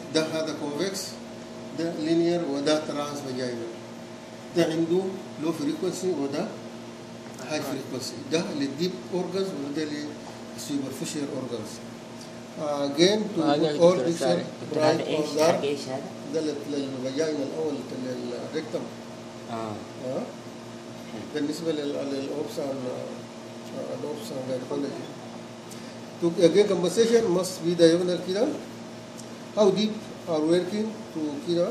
ده هذا كونفكس ده لينير وده ترانس فاجينال ده عنده لو فريكونسي وده هاي فريكونسي ده للديب اورجنز وده للسوبرفيشال اورجنز again to هذا put all دكتور picture الثاني. دكتور هذا bright ايش or حق dark ايش هذا؟ ده للفاجينا الاول للريكتم اه ها بالنسبه لل- للاوبسان الاوبسان gynecology to again compensation must be diagonal كده how deep are working to كده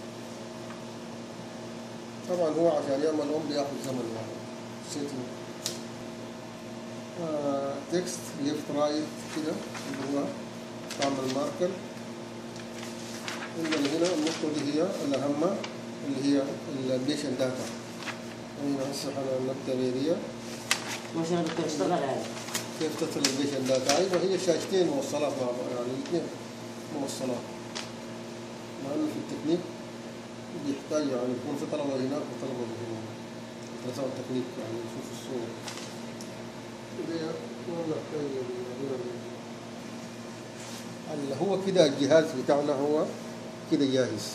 طبعا هو عشان يعمل ام بياخد زمن يعني setting تكست ليفت رايت كده اللي هو تعمل ماركر عندنا هنا النقطة دي هي الأهم اللي هي البيشن داتا هنا هسه حنبدأ بيديها ما شاء الله دكتور اشتغل هذا كيف تتصل البيشن داتا أيوة هي شاشتين موصلات مع بعض يعني الاثنين موصلات مع إنه في التكنيك بيحتاج يعني يكون في طلبة هناك وطلبة هنا دراسات التكنيك يعني نشوف الصورة دي والله طيب هنا اللي هو كده الجهاز بتاعنا هو كده جاهز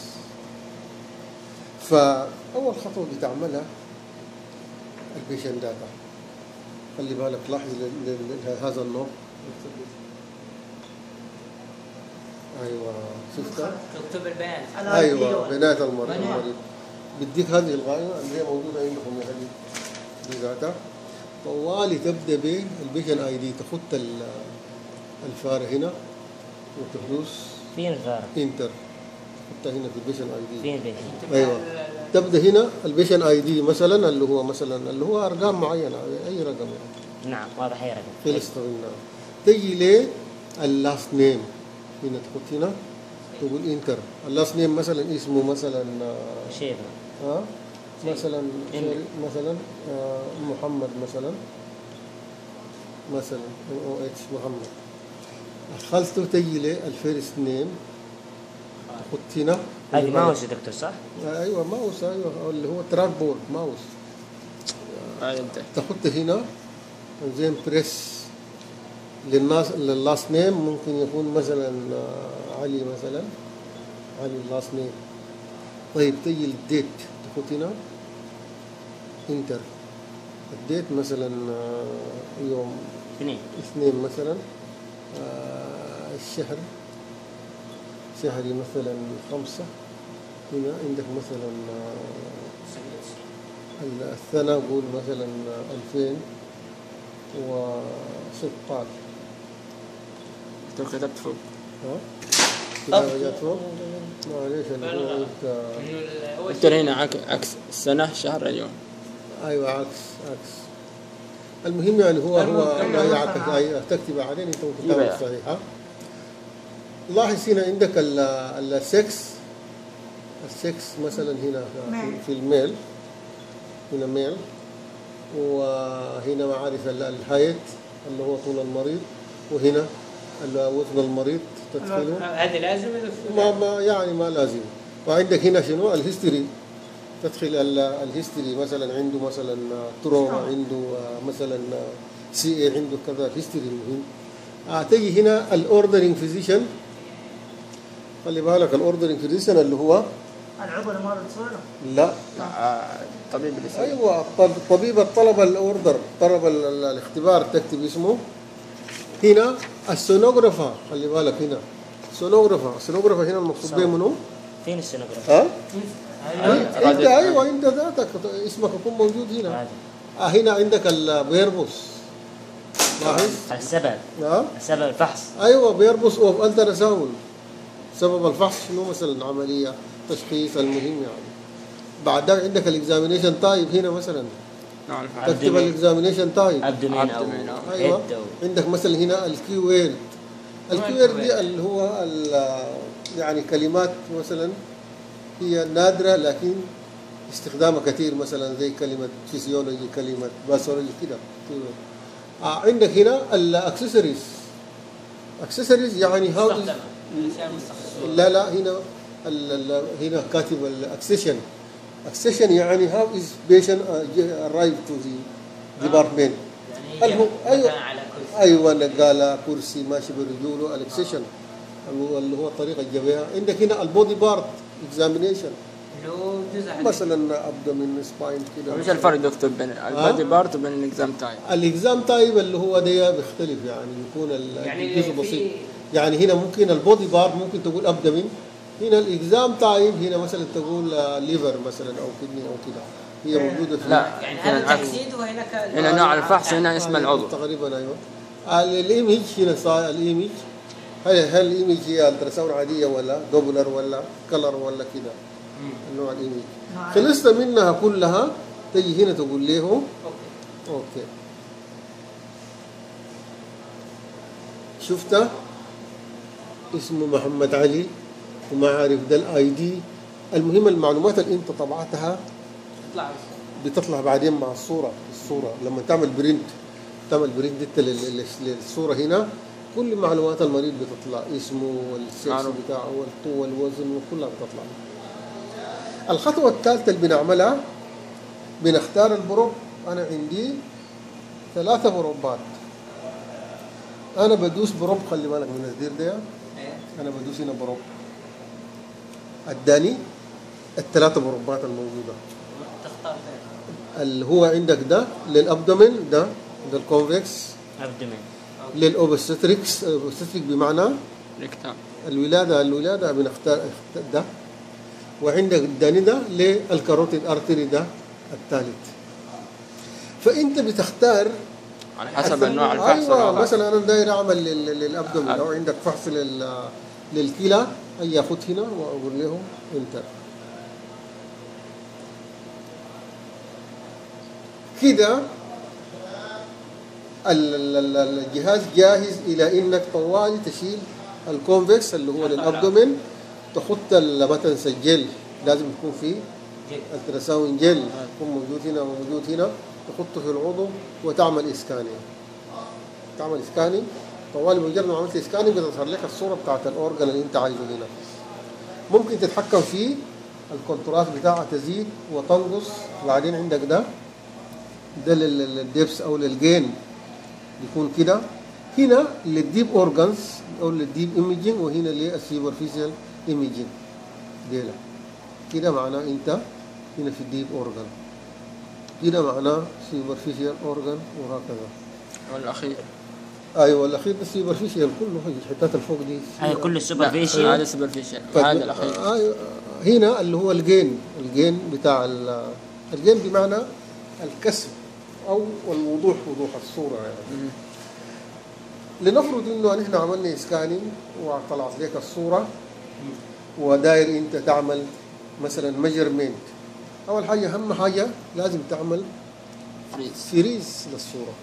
فأول خطوة بتعملها البيشن داتا خلي بالك لاحظ ل- ل- ل- هذا النوع ايوه شفتها تكتب البيان ايوه بنات المريض بنات. المريض بديك هذه الغايه اللي هي موجوده عندكم يا هذه دي ذاتها طوالي تبدا بالبيشن اي دي تخط ال- الفاره هنا وتدوس فين الفارق؟ انتر تحطها هنا في البيشن اي دي فين البيت؟ ايوه تبدا هنا البيشن اي دي مثلا اللي هو مثلا اللي هو ارقام معينه اي رقم يعني نعم واضح اي رقم فلسطين تجي ليه اللاست نيم هنا تحط هنا تقول انتر اللاست نيم مثلا اسمه مثلا آه، شيء ها مثلا إن- سوري، مثلا آه، محمد مثلا مثلا ام او اتش محمد دخلته تجي ليه الفيرست نيم تحط هنا هذه ماوس يا دكتور صح؟ آه، ايوه ماوس ايوه اللي هو تراك بورد ماوس هذا انت تحط هنا زين بريس للناس لللاست نيم ممكن يكون مثلا آه، علي مثلا علي اللاست نيم طيب تجي الديت تحط هنا انتر الديت مثلا آه، يوم اثنين اثنين مثلا آه، الشهر شهري مثلا خمسة هنا عندك مثلا آه، السنة قول مثلا ألفين وستة دكتور كتبت فوق ها كده جات فوق معليش اللي هو أنت دكتور هنا عك- عكس السنة شهر اليوم ايوه عكس عكس المهم يعني هو هو ما يعكس أي- تكتب عليه انت يبقى. كتابة صحيحة لاحظ هنا عندك ال- السكس السكس مثلا هنا في الميل هنا ميل وهنا معارف ال- الهايت اللي هو طول المريض وهنا ال- وزن المريض تدخله هذه لازم ما ما يعني ما لازم وعندك هنا شنو الهيستوري تدخل ال- الهيستوري مثلا عنده مثلا تروما عنده آه، مثلا سي اي عنده كذا هيستوري مهم آه تجي هنا الاوردرنج فيزيشن خلي بالك الاوردرنج فيزيشن اللي هو العضو اللي ما بتصير لا آه، طبيب الإسلام ايوه الطب- طبيب الطلب الاوردر طلب ال- ال- الاختبار تكتب اسمه هنا السونوغرافر خلي بالك هنا سونوغرافر السونوغرافر هنا المقصود به منه فين السونوغراف؟ ها آه، انت راديو- ايوه انت ذاتك اسمك يكون موجود هنا هذا آه هنا عندك البيربوس لاحظ السبب ها السبب الفحص ايوه بيربوس اوف الترا ساوند سبب الفحص شنو مثلا عمليه تشخيص المهم يعني بعد ذلك عندك الاكزامينيشن تايب هنا مثلا نعم تكتب الاكزامينيشن تايب ابدومين او أبدومين، آه. ايوه هيد او عندك مثلا هنا الكي ويرد الكي ويرد دي اللي هو ال- يعني كلمات مثلا هي نادرة لكن استخدامها كثير مثلا زي كلمة فيسيولوجي كلمة باثولوجي كده آه عندك هنا الاكسسوارز اكسسوارز يعني هاو مستخدمة الاشياء المستخدمة لا لا هنا ال ال هنا كاتب الاكسيشن اكسيشن يعني هاو از بيشن ارايف تو ذا ديبارتمنت يعني هل هو- هي أيوة. مكان على كرسي ايوه نقاله كرسي ماشي برجوله الاكسيشن اللي هو الطريقه الجبهه عندك هنا البودي بارت اكزامينيشن اللي هو جزء على مثلا ابدومين سباين كده ايش الفرق دكتور بين البادي بارت وبين الاكزام تايم؟ الاكزام تايب اللي هو ده بيختلف يعني بيكون ال- يعني الجزء في- بسيط يعني هنا ممكن البودي بارت ممكن تقول ابدومين هنا الاكزام تايب هنا مثلا تقول ليفر مثلا او كدني او كده هي موجوده في لا يعني هنا هذا العكس تحديد وهناك هنا نوع الفحص هنا اسم العضو تقريبا ايوه ال- الايمج هنا صار الايمج هل هل الايمج هي التراساوند عاديه ولا دوبلر ولا كلر ولا كده النوع الايمج نوع- خلصنا منها كلها تجي هنا تقول له اوكي اوكي شفته اسمه محمد علي وما عارف ده الاي دي المهم المعلومات اللي انت طبعتها اطلع بتطلع بعدين مع الصوره الصوره لما تعمل برنت تعمل برنت انت لل- لل- للصوره هنا كل معلومات المريض بتطلع اسمه والسكس معروف. بتاعه والقوه والوزن وكلها بتطلع الخطوه الثالثه اللي بنعملها بنختار البروب انا عندي ثلاثه بروبات انا بدوس بروب خلي بالك من الزر ده ايه انا بدوس هنا بروب اداني الثلاثه بروبات الموجوده تختار ثاني اللي هو عندك ده للابدومين ده ده الكونفكس ابدومين للاوبستريكس اوبستريك بمعنى ريكتام الولاده الولاده بنختار ده وعندك الداني ده للكاروتيد ارتري ده الثالث فانت بتختار على حسب النوع الفحص ايوه الوضع. مثلا انا داير اعمل لل- للابدومين لو عندك فحص لل للكلى اجي اخذ هنا واقول له انتر كده ال- ال- ال- الجهاز جاهز الى انك طوالي تشيل الكونفكس اللي هو للابدومين تحط ال- مثلا الجل لازم يكون فيه جيد التراساوند جل يكون موجود هنا وموجود هنا تحطه في العضو وتعمل اسكانينج تعمل اسكانينج طوالي مجرد ما عملت اسكانينج بتظهر لك الصوره بتاعت الاورجن اللي انت عايزه هنا ممكن تتحكم فيه الكونتراست بتاعها تزيد وتنقص بعدين عندك ده ده لل- للدبس او للجين بيكون كده هنا للديب اورجانز او للديب ايميجينج وهنا للسيبرفيشال ايميجينج ديلا كده معناه انت هنا في الديب اورجان كده معناه سيبرفيشال اورجان وهكذا والاخير ايوه الاخير ده سيبرفيشال كله هي الحتات الفوق دي هذا كله لا، سوبرفيشال هذا سوبرفيشال طيب، هذا الاخير آه، آه، هنا اللي هو الجين الجين بتاع ال- الجين بمعنى الكسب او الوضوح وضوح الصوره يعني لنفرض انه نحن عملنا سكانينج وطلعت لك الصوره وداير انت تعمل مثلا ميجرمنت اول حاجه اهم حاجه لازم تعمل فريز فريز للصوره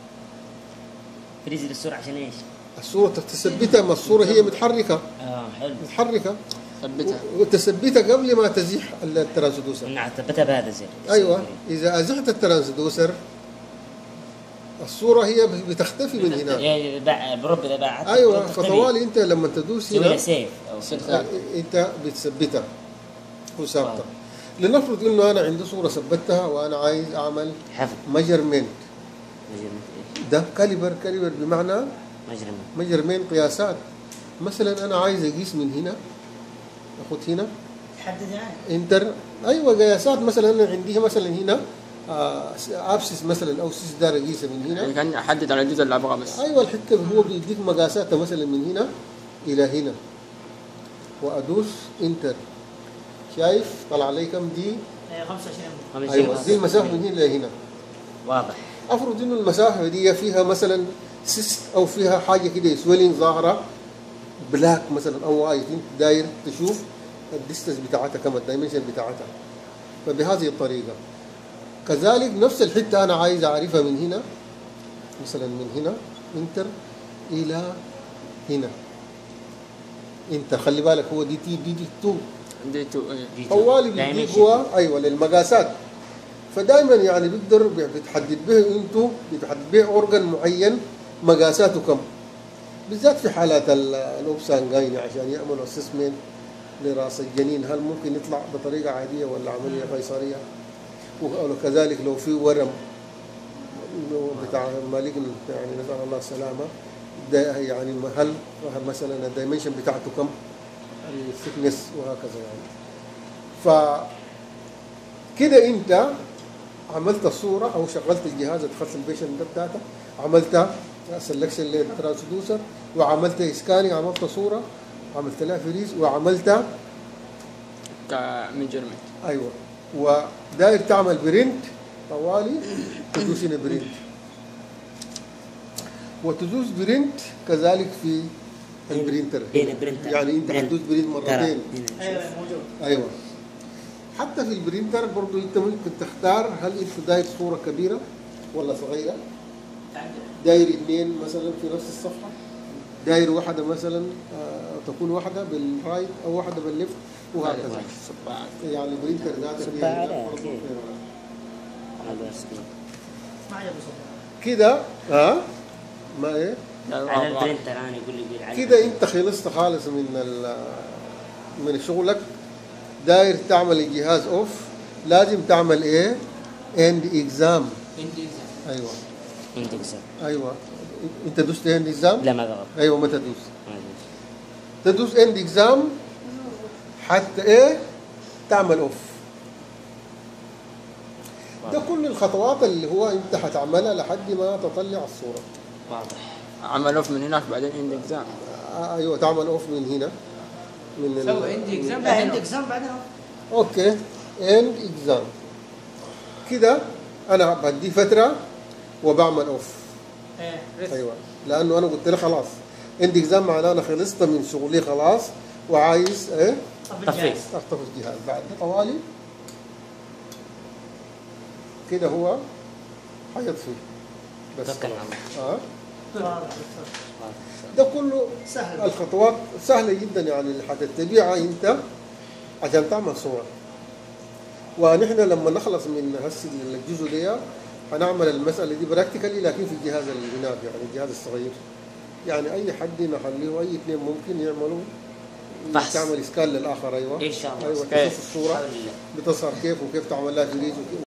فريز للسرعه عشان ايش؟ الصوره تثبتها ما الصوره هي متحركه اه حلو متحركه ثبتها وتثبتها قبل ما تزيح الترانسدوسر نعم ثبتها بهذا الزر ايوه اذا ازحت الترانسدوسر الصوره هي بتختفي من هنا يعني بع- برب اذا بعت ايوه فطوالي انت لما تدوس تسوي لها هنا سيف او يصير سيف. ثابت. انت بتثبتها وثابته لنفرض انه انا عندي صوره ثبتها وانا عايز اعمل حفظ ميجرمنت مجرم ده كاليبر كاليبر بمعنى مجرم ميجرمنت قياسات مثلا انا عايز اقيس من هنا اخذ هنا تحدد يعني انتر ايوه قياسات مثلا انا عندي مثلا هنا آه، ابسس مثلا او سيس دار اقيسه من هنا يعني كان احدد على الجزء اللي ابغاه بس ايوه الحته هو بيديك مقاساتها مثلا من هنا الى هنا وادوس انتر شايف طلع لي كم دي إيه، 25 خمس ايوه سنوات. دي المسافه من هنا الى هنا واضح افرض انه المسافه دي فيها مثلا سيست او فيها حاجه كده سويلنج ظاهره بلاك مثلا او وايت انت داير تشوف الديستنس بتاعتها كم الدايمنشن بتاعتها فبهذه الطريقه كذلك نفس الحته انا عايز اعرفها من هنا مثلا من هنا انتر الى هنا انت خلي بالك هو دي تي دي دي 2 دي تو إيه. دي تو. طوالي دايما بيديك شيء. هو ايوه للمقاسات فدائما يعني بيقدر بتحدد به انتو بتحدد به اورجن معين مقاساته كم بالذات في حالات ال- الاوبسانجايني عشان يعملوا اسسمنت لراس الجنين هل ممكن يطلع بطريقه عاديه ولا عمليه قيصريه وكذلك لو في ورم إنه بتاع مالجن يعني نسال الله السلامه ده يعني هل مثلا الدايمنشن بتاعته كم الثيكنس وهكذا يعني ف كده انت عملت الصوره او شغلت الجهاز ادخلت البيشن ده بتاعتك عملت سلكشن للترانسدوسر وعملت اسكاني عملت صوره عملت لها فريز وعملت كميجرمنت ايوه وداير تعمل برنت طوالي تدوس هنا برنت وتدوس برنت كذلك في البرينتر هنا برينتر. يعني انت برينت. حتدوس برنت مرتين هنا. ايوه موجود ايوه حتى في البرينتر برضو انت ممكن تختار هل انت داير صوره كبيره ولا صغيره داير اثنين مثلا في نفس الصفحه داير واحده مثلا آه تكون واحده بالرايت او واحده بالليفت وهكذا صباعك يعني البرينتر ذاته فيها سبعة هناك لا، برضو كيف؟ فيها- على السكرين. ما عجبني صوتها كده ها ما ايه على البرينتر انا يقول لي يقول على كده انت خلصت خالص من ال من شغلك داير تعمل الجهاز اوف لازم تعمل ايه اند اكزام عندي ايوه اندكس ايوه انت دوست اند اكزام لا ما ضغط ايوه متى تدوس ما أدري. تدوس اند اكزام حتى ايه تعمل اوف ده كل الخطوات اللي هو انت هتعملها لحد ما تطلع الصوره واضح عمل اوف من هناك بعدين عند اكزام آه، ايوه تعمل اوف من هنا من ال- سوي عندي اكزام لا عندك اكزام بعدين اوكي اند اكزام كده انا بدي فتره وبعمل اوف ايه ريست. ايوه لانه انا قلت له خلاص اند اكزام معناه انا خلصت من شغلي خلاص وعايز ايه طب طفي. الجهاز. اخطف الجهاز بعد طوالي كده هو حيطفي بس توكل على الله اه واضح. ده كله سهل الخطوات سهله جدا يعني اللي حتتبعها انت عشان تعمل صوره ونحن لما نخلص من هسه الجزء ده هنعمل المساله دي براكتيكالي لكن في الجهاز اللي هناك يعني الجهاز الصغير يعني اي حد نخليه اي اثنين ممكن يعملوا فحص. تعمل اسكان للاخر ايوه ان شاء الله ايوه كيف؟ تشوف الصوره بحول الله. بتظهر كيف وكيف تعمل لها فريز وكيف